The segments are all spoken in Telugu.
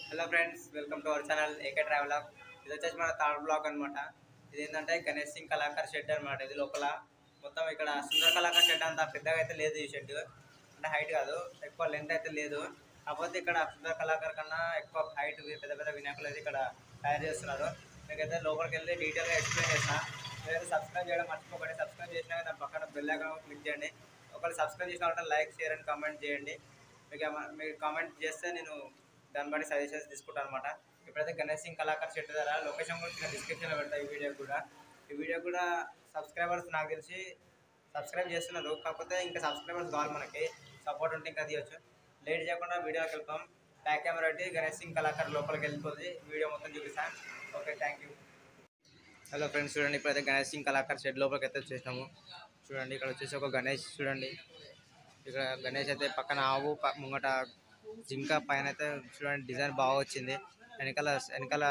hello friends welcome to our channel AK travel ఇది వచ్చేసి మన థర్డ్ బ్లాక్ అనమాట ఇది ఏంటంటే గణేష్ సింగ్ కళాకార్ షెడ్ అనమాట ఇది లోపల మొత్తం ఇక్కడ సుందర్ కళాకార్ షెడ్ అంత పెద్దగా అయితే లేదు ఈ షెడ్ అంటే హైట్ కాదు ఎక్కువ లెంత్ అయితే లేదు కాకపోతే ఇక్కడ సుందర్ కళాకార్ కన్నా ఎక్కువ హైట్ పెద్ద పెద్ద వినాయకులు అయితే ఇక్కడ తయారు చేస్తున్నారు మీకైతే లోపలికి వెళ్ళి డీటెయిల్గా ఎక్స్ప్లెయిన్ చేసిన మీరైతే సబ్స్క్రైబ్ చేయడం మర్చిపోకండి సబ్స్క్రైబ్ చేసినాక దాని పక్కన బెల్ ఐకాన్ క్లిక్ చేయండి ఒకవేళ సబ్స్క్రైబ్ చేసిన వాళ్ళ లైక్ షేర్ అండ్ కామెంట్ చేయండి మీకు ఏమ- మీరు కామెంట్ చేస్తే నేను దాన్ని బట్టి సజెషన్స్ తీసుకుంటాను అనమాట ఇప్పుడైతే గణేష్ సింగ్ కళాకార్ షెడ్ ద్వారా లొకేషన్ కూడా కింద డిస్క్రిప్షన్లో పెడతా ఈ వీడియో కూడా ఈ వీడియో కూడా సబ్స్క్రైబర్స్ నాకు తెలిసి సబ్స్క్రైబ్ చేస్తున్నారు కాకపోతే ఇంకా సబ్స్క్రైబర్స్ కావాలి మనకి సపోర్ట్ ఉంటే ఇంకా తీయచ్చు లేట్ చేయకుండా వీడియోకి వెళ్తాం బ్యాక్ కెమెరా పెట్టి గణేష్ సింగ్ కళాకార్ లోపలికి వెళ్ళిపోతుంది వీడియో మొత్తం చూపిస్తాను okay thank you hello friends చూడండి ఇప్పుడైతే గణేష్ సింగ్ కళాకార్ షెడ్ లోపలికి అయితే వచ్చేసినాము చూడండి ఇక్కడ వచ్చేసి ఒక గణేష్ చూడండి ఇక్కడ గణేష్ అయితే పక్కన ఆవు ప- ముంగట జింక పైన అయితే చూడండి డిజైన్ బాగా వచ్చింది వెనకాల వెనకాల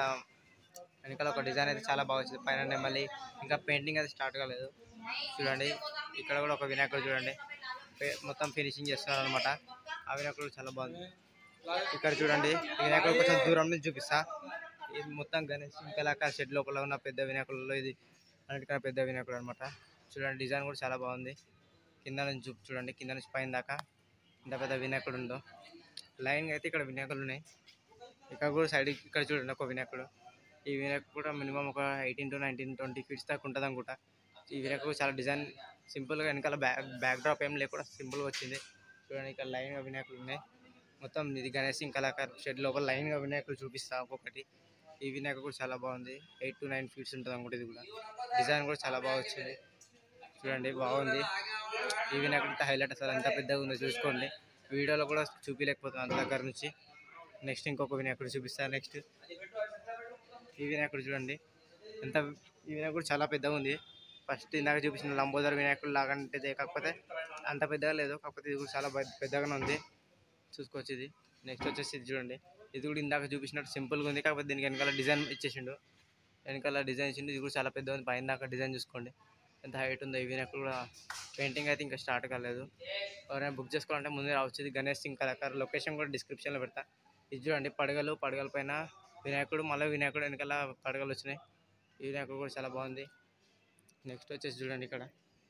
వెనకాల ఒక డిజైన్ అయితే చాలా బాగా వచ్చింది పైన మళ్ళీ ఇంకా పెయింటింగ్ అయితే స్టార్ట్ కాలేదు చూడండి ఇక్కడ కూడా ఒక వినాయకుడు చూడండి పే- మొత్తం ఫినిషింగ్ చేస్తున్నారు అనమాట ఆ వినాయకుడు చాలా బాగుంది ఇక్కడ చూడండి ఈ వినాయకుడు కొంచెం దూరం నుంచి చూపిస్తా ఇది మొత్తం గణేష్ కళాకార షెడ్ లోపల ఉన్న పెద్ద వినాయకులలో ఇది అన్నిటికన్నా పెద్ద వినాయకుడు అనమాట చూడండి డిజైన్ కూడా చాలా బాగుంది కింద నుంచి చూపు చూడండి కింద నుంచి పైన దాకా ఇంత పెద్ద వినాయకుడు ఉందో లైన్గా అయితే ఇక్కడ వినాయకులు ఉన్నాయి ఇక్కడ కూడా సైడ్ ఇక్కడ చూడండి ఒక వినాయకుడు ఈ వినాయకుడు కూడా మినిమం ఒక eighteen to nineteen twenty feets దాకా ఉంటుంది అనుకుంటా ఈ వినాయకుడు చాలా డిజైన్ సింపుల్గా వెనకాల బ్యాక్ బ్యాక్ డ్రాప్ ఏం లేకుండా సింపుల్గా వచ్చింది చూడండి ఇక్కడ లైన్గా వినాయకులు ఉన్నాయి మొత్తం ఇది గణేష్ సింగ్ కళాకార్ షెడ్ లోపల లైన్గా వినాయకులు చూపిస్తా ఒక్కొక్కటి ఈ వినాయకుడు కూడా చాలా బాగుంది ఎయిట్ టు నైన్ ఫీట్స్ ఉంటుంది అనుకుంటే ఇది కూడా డిజైన్ కూడా చాలా బాగా వచ్చింది చూడండి బాగుంది ఈ వినాయకుడి హైలైట్ అసలు ఎంత పెద్దగా ఉందో చూసుకోండి వీడియోలో కూడా చూపించలేకపోతున్నాను అంత దగ్గర నుంచి నెక్స్ట్ ఇంకొక వినాయకుడు చూపిస్తాను నెక్స్ట్ ఈ వినాయకుడు చూడండి ఎంత ఈ వినాయకుడు చాలా పెద్దగా ఉంది ఫస్ట్ ఇందాక చూపించిన లంబోదర్ వినాయకుడు లాగంటే కాకపోతే అంత పెద్దగా లేదు కాకపోతే ఇది కూడా చాలా పెద్ద- పెద్దగానే ఉంది చూసుకోవచ్చు ఇది నెక్స్ట్ వచ్చేసి ఇది చూడండి ఇది కూడా ఇందాక చూపించినట్టు సింపుల్గా ఉంది కాకపోతే దీనికి వెనకాల డిజైన్ ఇచ్చేసిండు వెనకాల డిజైన్ ఇచ్చిండు ఇది కూడా చాలా పెద్దగా ఉంది పైన దాకా డిజైన్ చూసుకోండి ఎంత హైట్ ఉందో ఈ వినాయకుడు కూడా పెయింటింగ్ అయితే ఇంకా స్టార్ట్ కాలేదు ఎవరైనా బుక్ చేసుకోవాలంటే ముందే రావచ్చు ఇది గణేష్ సింగ్ కళాకారు లొకేషన్ కూడా డిస్క్రిప్షన్లో పెడతా ఇది చూడండి పడగలు పడగల పైన వినాయకుడు మళ్ళీ వినాయకుడు వెనకాల పడగలు వచ్చినాయి ఈ వినాయకుడు కూడా చాలా బాగుంది నెక్స్ట్ వచ్చేసి చూడండి ఇక్కడ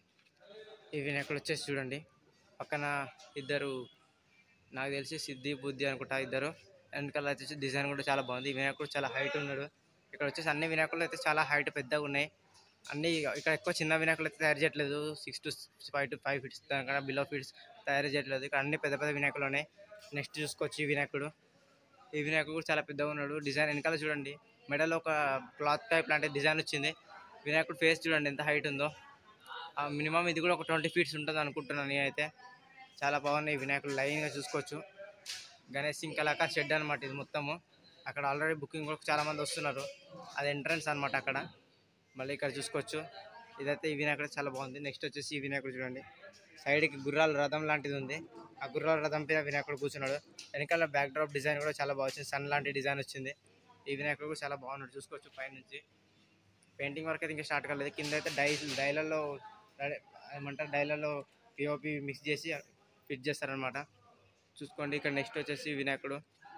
ఈ వినాయకుడు వచ్చేసి చూడండి పక్కన ఇద్దరు నాకు తెలిసి సిద్ధి బుద్ధి అనుకుంటా ఇద్దరు వెనకాల వచ్చేసి డిజైన్ కూడా చాలా బాగుంది ఈ వినాయకుడు చాలా హైట్ ఉన్నాడు ఇక్కడ వచ్చేసి అన్ని వినాయకులు అయితే చాలా హైట్ పెద్దగా ఉన్నాయి అన్ని ఇక్కడ ఎక్కువ చిన్న వినాయకులు అయితే తయారు చేయట్లేదు six to five to five feets దానికన్నా బిలో ఫీట్స్ తయారు చేయట్లేదు ఇక్కడ అన్ని పెద్ద పెద్ద వినాయకులు ఉన్నాయి నెక్స్ట్ చూసుకోవచ్చు ఈ వినాయకుడు ఈ వినాయకుడు కూడా చాలా పెద్దగా ఉన్నాడు డిజైన్ వెనకాల చూడండి మెడలో ఒక క్లాత్ టైప్ లాంటి డిజైన్ వచ్చింది వినాయకుడు ఫేస్ చూడండి ఎంత హైట్ ఉందో మినిమం ఇది కూడా ఒక ట్వంటీ ఫీట్స్ ఉంటుంది అనుకుంటున్నాను నేనైతే చాలా బాగున్నాయి ఈ వినాయకుడు లైన్గా చూసుకోవచ్చు గణేష్ సింగ్ కళాకార్ షెడ్ అనమాట ఇది మొత్తము అక్కడ ఆల్రెడీ బుకింగ్ కూడా చాలా మంది వస్తున్నారు అది ఎంట్రన్స్ అనమాట అక్కడ మళ్ళీ ఇక్కడ చూసుకోవచ్చు ఇదైతే ఈ వినాయకుడు చాలా బాగుంది నెక్స్ట్ వచ్చేసి ఈ వినాయకుడు చూడండి సైడ్కి గుర్రాల రథం లాంటిది ఉంది ఆ గుర్రాల రథం పైన వినాయకుడు కూర్చున్నాడు వెనకాల బ్యాక్ డ్రాప్ డిజైన్ కూడా చాలా బాగా వచ్చింది సన్ లాంటి డిజైన్ వచ్చింది ఈ వినాయకుడు కూడా చాలా బాగున్నాడు చూసుకోవచ్చు పైనుంచి పెయింటింగ్ వర్క్ అయితే ఇంకా స్టార్ట్ కాలేదు కింద అయితే డై డైలలో ఏమంటారు డైలలో పిఓపి మిక్స్ చేసి ఫిట్ చేస్తారనమాట చూసుకోండి ఇక్కడ నెక్స్ట్ వచ్చేసి వినాయకుడు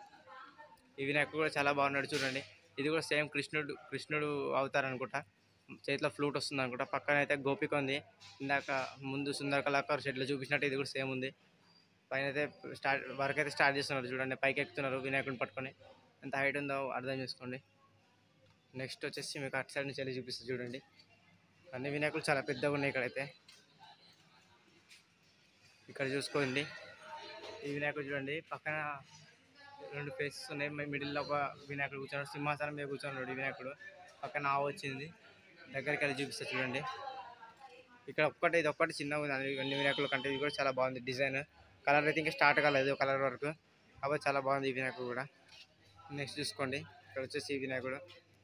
ఈ వినాయకుడు కూడా చాలా బాగున్నాడు చూడండి ఇది కూడా సేమ్ కృష్ణుడు కృష్ణుడు అవుతారు అనుకుంటా చేతిలో ఫ్లూట్ వస్తుంది అనుకుంటా పక్కన అయితే గోపిక ఉంది ఇందాక ముందు సుందర కళాకారు షెడ్లో చూపించినట్టు ఇది కూడా సేమ్ ఉంది పైన అయితే స్టార్ట్ వర్క్ అయితే స్టార్ట్ చేస్తున్నారు చూడండి పైకి ఎక్కుతున్నారు వినాయకుడిని పట్టుకొని ఎంత హైట్ ఉందో అర్థం చేసుకోండి నెక్స్ట్ వచ్చేసి మీకు అటు సైడ్ నుంచి వెళ్ళి చూపిస్తుంది చూడండి అన్ని వినాయకులు చాలా పెద్దగా ఉన్నాయి ఇక్కడైతే ఇక్కడ చూసుకోండి ఈ వినాయకుడు చూడండి పక్కన రెండు ఫేసెస్ ఉన్నాయి మిడిల్లో ఒక వినాయకుడు కూర్చున్నాడు సింహాసనం మీద కూర్చున్నాడు ఈ వినాయకుడు పక్కన ఆవు వచ్చింది దగ్గరికి వెళ్ళి చూపిస్తా చూడండి ఇక్కడ ఒక్కటి ఇది ఒక్కటి చిన్నగా ఉంది అన్ని- అన్ని వినాయకుల కంటే ఇది కూడా చాలా బాగుంది డిజైన్ కలర్ అయితే ఇంకా స్టార్ట్ కాలేదు కలర్ వరకు కాబట్టి చాలా బాగుంది ఈ వినాయకుడు కూడా నెక్స్ట్ చూసుకోండి ఇక్కడ వచ్చేసి ఈ వినాయకుడు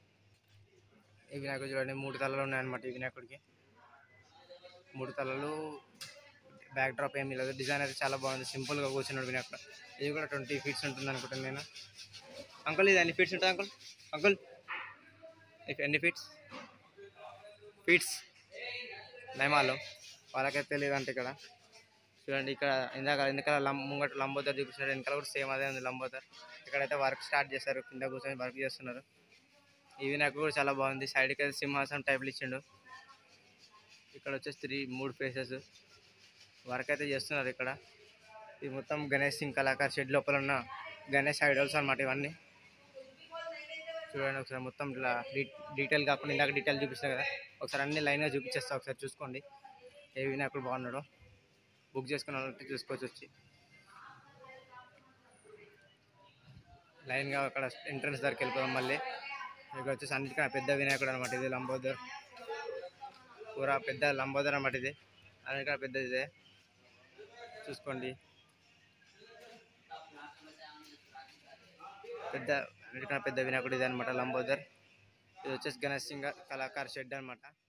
ఈ వినాయకుడు చూడండి మూడు తలలు ఉన్నాయన్నమాట ఈ వినాయకుడికి మూడు తలలు బ్యాక్ డ్రాప్ ఏమీ లేదు డిజైన్ అయితే చాలా బాగుంది సింపుల్గా కూర్చున్నాడు వినాయకుడు ఇది కూడా ట్వంటీ ఫీట్స్ ఉంటుంది అనుకుంటాను నేను అంకుల్ ఇది ఎన్ని ఫీట్స్ ఉంటుంది అంకుల్ అంకుల్ ఎన్ని ఫీట్స్ ఫీట్స్ నయమాలు వాళ్ళకైతే తెలియదు అంటే ఇక్కడ చూడండి ఇక్కడ ఇందాక వెనకాల లం ముంగట లంబోదర్ చూపించాడు వెనకాల కూడా సేమ్ అదే ఉంది లంబోదర్ ఇక్కడైతే వర్క్ స్టార్ట్ చేశారు కింద కూర్చొని వర్క్ చేస్తున్నారు ఈ వినాయకుడు కూడా చాలా బాగుంది సైడ్కి అయితే సింహాసనం టైప్లు ఇచ్చిండు ఇక్కడ వచ్చేసి త్రీ మూడు ఫేసెస్ వర్క్ అయితే చేస్తున్నారు ఇక్కడ ఇది మొత్తం గణేష్ సింగ్ కళాకార్ షెడ్ లోపల ఉన్న గణేష్ ఐడల్స్ అన్నమాట ఇవన్నీ చూడండి ఒకసారి మొత్తం ఇట్లా డీ- డీటెయిల్ కాకుండా ఇందాక డీటెయిల్ చూపిస్తాను కదా ఒకసారి అన్ని లైన్గా చూపించేస్తా ఒకసారి చూసుకోండి ఏ వినాయకుడు బాగున్నాడో బుక్ చేసుకున్న వాళ్ళంటే చూసుకోవచ్చు వచ్చి లైన్గా అక్కడ ఎంట్రన్స్ దగ్గరికి వెళ్ళిపోదాం మళ్ళీ ఇక్కడ వచ్చేసి అన్నిటికన్నా పెద్ద వినాయకుడు అనమాట ఇది లంబోదర్ పూరా పెద్ద లంబోదర్ అనమాట ఇది అన్నిటికన్నా పెద్దది ఇదే చూసుకోండి పెద్ద అన్నిటికన్నా పెద్ద వినాయకుడు ఇది అనమాట లంబోదర్ ఇది వచ్చేసి గణేష్ సింగ్ కళాకార్ షెడ్ అనమాట